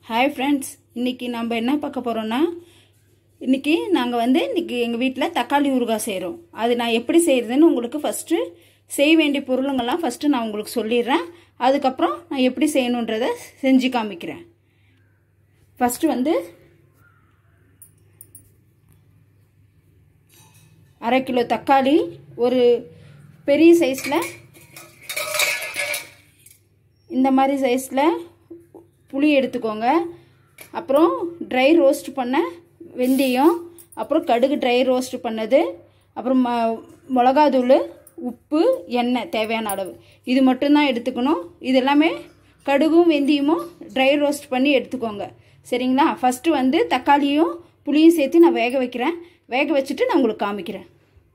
hi friends இன்றைக்கி நம்ம என்ன பார்க்க போகிறோன்னா இன்றைக்கி நாங்கள் வந்து இன்றைக்கி எங்கள் வீட்டில் தக்காளி ஊறுகாய் செய்கிறோம் அது நான் எப்படி செய்கிறதுன்னு உங்களுக்கு ஃபஸ்ட்டு செய்ய வேண்டிய பொருளுங்கள்லாம் ஃபஸ்ட்டு நான் உங்களுக்கு சொல்லிடுறேன் அதுக்கப்புறம் நான் எப்படி செய்யணுன்றதை செஞ்சு காமிக்கிறேன் ஃபஸ்ட்டு வந்து அரை கிலோ தக்காளி ஒரு பெரிய சைஸில் இந்த மாதிரி சைஸில் புளி எடுத்துக்கோங்க அப்புறம் ட்ரை ரோஸ்ட் பண்ண வெந்தயம் அப்புறம் கடுகு ட்ரை ரோஸ்ட் பண்ணது அப்புறம் ம மிளகாத்தூள் உப்பு எண்ணெய் தேவையான அளவு இது மட்டும்தான் எடுத்துக்கணும் இது எல்லாமே கடுகும் வெந்தயமும் ட்ரை ரோஸ்ட் பண்ணி எடுத்துக்கோங்க சரிங்களா ஃபஸ்ட்டு வந்து தக்காளியும் புளியும் சேர்த்து நான் வேக வைக்கிறேன் வேக வச்சுட்டு நான் உங்களுக்கு காமிக்கிறேன்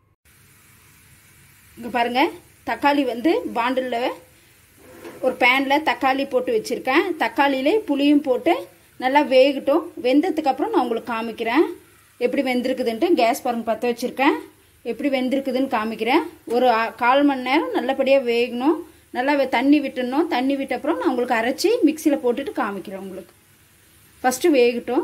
இங்கே பாருங்கள் தக்காளி வந்து பாண்டிலில் ஒரு பேனில் தக்காளி போட்டு வச்சுருக்கேன் தக்காளியிலே புளியும் போட்டு நல்லா வேகட்டும் வெந்ததுக்கப்புறம் நான் உங்களுக்கு காமிக்கிறேன் எப்படி வெந்திருக்குதுன்ட்டு கேஸ் பாருங்க பற்ற வச்சுருக்கேன் எப்படி வெந்திருக்குதுன்னு காமிக்கிறேன் ஒரு கால் மணி நேரம் நல்லபடியாக வேகணும் நல்லா தண்ணி விட்டுடணும் தண்ணி விட்ட அப்புறம் நான் உங்களுக்கு அரைச்சி மிக்சியில் போட்டுட்டு காமிக்கிறேன் உங்களுக்கு ஃபஸ்ட்டு வேகட்டும்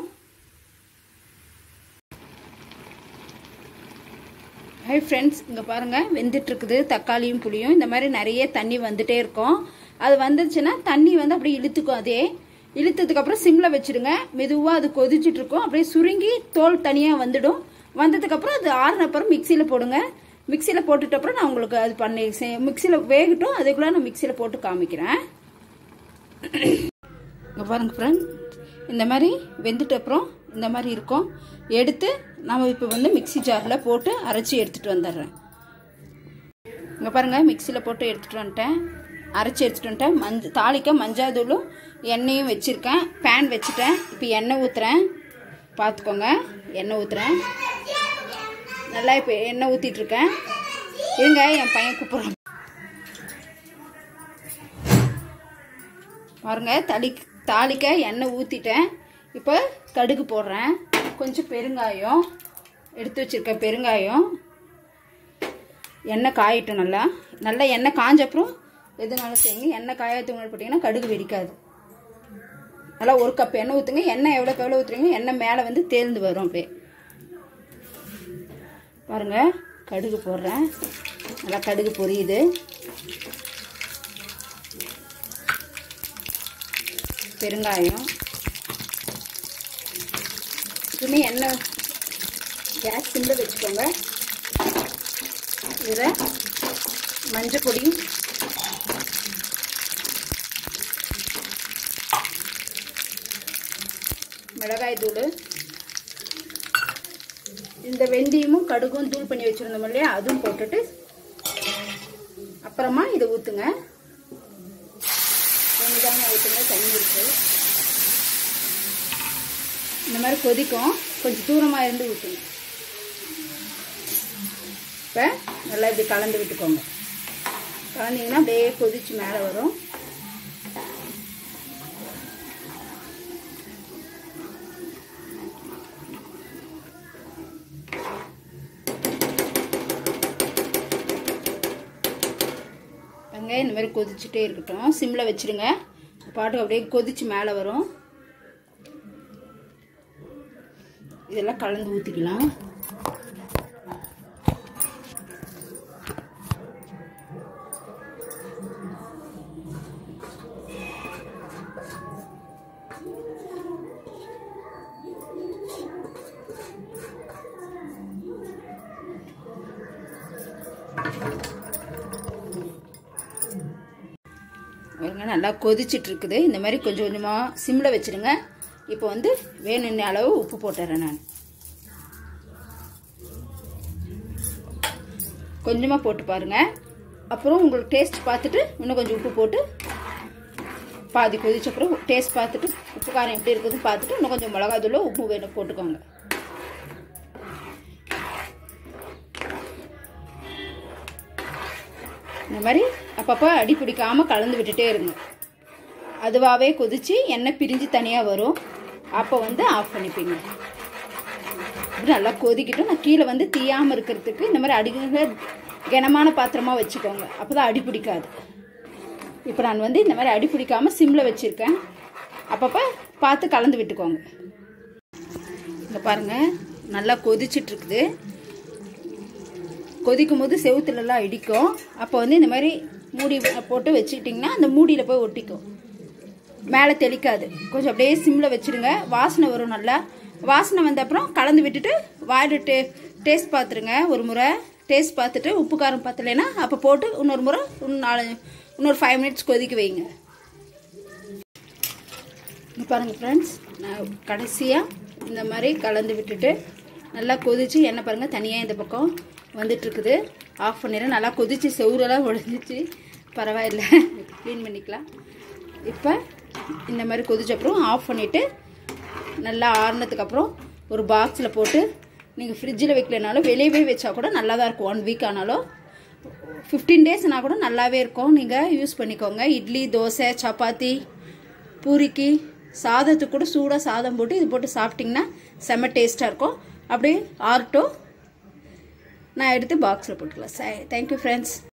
ஹை ஃப்ரெண்ட்ஸ் இங்கே பாருங்கள் வெந்துட்டுருக்குது தக்காளியும் புளியும் இந்த மாதிரி நிறைய தண்ணி வந்துட்டே இருக்கும் அது வந்துச்சுன்னா தண்ணி வந்து அப்படியே இழுத்துக்கும் அதே இழுத்ததுக்கப்புறம் சிம்மில் வச்சுருங்க மெதுவாக அது கொதிச்சுட்டு இருக்கும் அப்படியே சுருங்கி தோல் தனியாக வந்துடும் வந்ததுக்கப்புறம் அது ஆறுனப்புறம் மிக்சியில் போடுங்க மிக்சியில் போட்டுட்டு அப்புறம் நான் உங்களுக்கு அது பண்ணி மிக்சியில் வேகட்டும் அதுக்குள்ளே நான் மிக்சியில் போட்டு காமிக்கிறேன் இங்கே பாருங்க ஃப்ரெண்ட் இந்த மாதிரி வெந்துட்ட அப்புறம் இந்த மாதிரி இருக்கும் எடுத்து நம்ம இப்போ வந்து மிக்சி ஜாரில் போட்டு அரைச்சி எடுத்துகிட்டு வந்துடுறேன் இங்கே பாருங்கள் மிக்சியில் போட்டு எடுத்துகிட்டு வந்துட்டேன் அரைச்சி எடுத்துகிட்டு வந்துட்டேன் மஞ்ச தாளிக்க மஞ்சாத்தூளும் எண்ணெயும் வச்சுருக்கேன் பேன் வச்சுட்டேன் இப்போ எண்ணெய் ஊற்றுறேன் பார்த்துக்கோங்க எண்ணெய் ஊற்றுறேன் நல்லா இப்போ எண்ணெய் ஊற்றிட்டுருக்கேன் இருங்க என் பையன் கூப்பிட்றான் பாருங்க தளி தாளிக்க எண்ணெய் ஊற்றிட்டேன் இப்போ கடுகு போடுறேன் கொஞ்சம் பெருங்காயம் எடுத்து வச்சுருக்கேன் பெருங்காயம் எண்ணெய் காயட்டும் நல்லா நல்லா எண்ணெய் காஞ்ச அப்புறம் எதுனாலும் செய்யுங்க எண்ணெய் காயத்துக்கு முன்னாடி போட்டிங்கன்னா கடுகு வெடிக்காது நல்லா ஒரு கப் எண்ணெய் ஊற்றுங்க எண்ணெய் எவ்வளோக்கு எவ்வளோ ஊற்றுறீங்க எண்ணெய் மேலே வந்து தேர்ந்து வரும் அப்படியே பாருங்கள் கடுகு போடுறேன் நல்லா கடுகு பொரியுது பெருங்காயம் இதுமே எண்ணெய் கேஸ் சிம்மில் வச்சுக்கோங்க இதில் மஞ்சள் பொடி மிளகாய் தூள் இந்த வெந்தயமும் கடுகும் தூள் பண்ணி வச்சுருந்தோம் இல்லையா அதுவும் போட்டுட்டு அப்புறமா இதை ஊற்றுங்க வெங்காயம் ஊற்றுங்க தண்ணி இருக்குது இந்த மாதிரி கொதிக்கும் கொஞ்சம் தூரமாக இருந்து ஊற்றுங்க இப்போ நல்லா இப்படி கலந்து விட்டுக்கோங்க கலந்தீங்கன்னா அப்படியே கொதிச்சு மேலே வரும் வெங்காயம் இந்த மாதிரி கொதிச்சுட்டே இருக்கட்டும் சிம்மில் வச்சுருங்க பாட்டுக்கு அப்படியே கொதிச்சு மேலே வரும் இதெல்லாம் கலந்து ஊற்றிக்கலாம் பாருங்க நல்லா கொதிச்சிட்டு இருக்குது இந்த மாதிரி கொஞ்சம் கொஞ்சமாக சிம்மில் வச்சுருங்க இப்போ வந்து வேணும்ன அளவு உப்பு போட்டுறேன் நான் கொஞ்சமாக போட்டு பாருங்கள் அப்புறம் உங்களுக்கு டேஸ்ட் பார்த்துட்டு இன்னும் கொஞ்சம் உப்பு போட்டு பாதி கொதிச்ச அப்புறம் டேஸ்ட் பார்த்துட்டு உப்பு காரம் எப்படி இருக்குதுன்னு பார்த்துட்டு இன்னும் கொஞ்சம் மிளகாத்தூள் உப்பு வேணும் போட்டுக்கோங்க இந்த மாதிரி அப்பப்போ அடி பிடிக்காமல் கலந்து விட்டுட்டே இருங்க அதுவாகவே கொதித்து எண்ணெய் பிரிஞ்சு தனியாக வரும் அப்போ வந்து ஆஃப் பண்ணிப்பீங்க இப்படி நல்லா கொதிக்கிட்டும் நான் கீழே வந்து தீயாமல் இருக்கிறதுக்கு இந்த மாதிரி அடிக்கிற கனமான பாத்திரமாக வச்சுக்கோங்க அப்போ தான் அடி பிடிக்காது இப்போ நான் வந்து இந்த மாதிரி அடி பிடிக்காமல் சிம்மில் வச்சுருக்கேன் அப்பப்போ பார்த்து கலந்து விட்டுக்கோங்க இங்கே பாருங்கள் நல்லா கொதிச்சிட்ருக்குது கொதிக்கும் போது செவுத்துலலாம் இடிக்கும் அப்போ வந்து இந்த மாதிரி மூடி போட்டு வச்சுக்கிட்டிங்கன்னா அந்த மூடியில் போய் ஒட்டிக்கும் மேலே தெளிக்காது கொஞ்சம் அப்படியே சிம்மில் வச்சுடுங்க வாசனை வரும் நல்லா வாசனை வந்த அப்புறம் கலந்து விட்டுட்டு வாயில் டே டேஸ்ட் பார்த்துருங்க ஒரு முறை டேஸ்ட் பார்த்துட்டு உப்பு காரம் பத்தலைன்னா அப்போ போட்டு இன்னொரு முறை இன்னும் நாலு இன்னொரு ஃபைவ் மினிட்ஸ் கொதிக்க வைங்க இங்கே பாருங்கள் ஃப்ரெண்ட்ஸ் நான் கடைசியாக இந்த மாதிரி கலந்து விட்டுட்டு நல்லா கொதிச்சு எண்ணெய் பாருங்கள் தனியாக இந்த பக்கம் வந்துட்டுருக்குது ஆஃப் பண்ணிடுறேன் நல்லா கொதிச்சு செவுரெல்லாம் உடஞ்சிச்சு பரவாயில்ல க்ளீன் பண்ணிக்கலாம் இப்போ இந்த மாதிரி கொதிச்ச அப்புறம் ஆஃப் பண்ணிவிட்டு நல்லா ஆறுனதுக்கப்புறம் ஒரு பாக்ஸில் போட்டு நீங்கள் ஃப்ரிட்ஜில் வைக்கலனாலும் வெளியவே வச்சா கூட நல்லா தான் இருக்கும் ஒன் வீக் ஆனாலும் ஃபிஃப்டீன் டேஸ்னால் கூட நல்லாவே இருக்கும் நீங்கள் யூஸ் பண்ணிக்கோங்க இட்லி தோசை சப்பாத்தி பூரிக்கு சாதத்துக்கு கூட சூடாக சாதம் போட்டு இது போட்டு சாப்பிட்டிங்கன்னா செம்ம டேஸ்ட்டாக இருக்கும் அப்படியே ஆர்ட்டோ நான் எடுத்து பாக்ஸில் போட்டுக்கலாம் தேங்க்யூ ஃப்ரெண்ட்ஸ்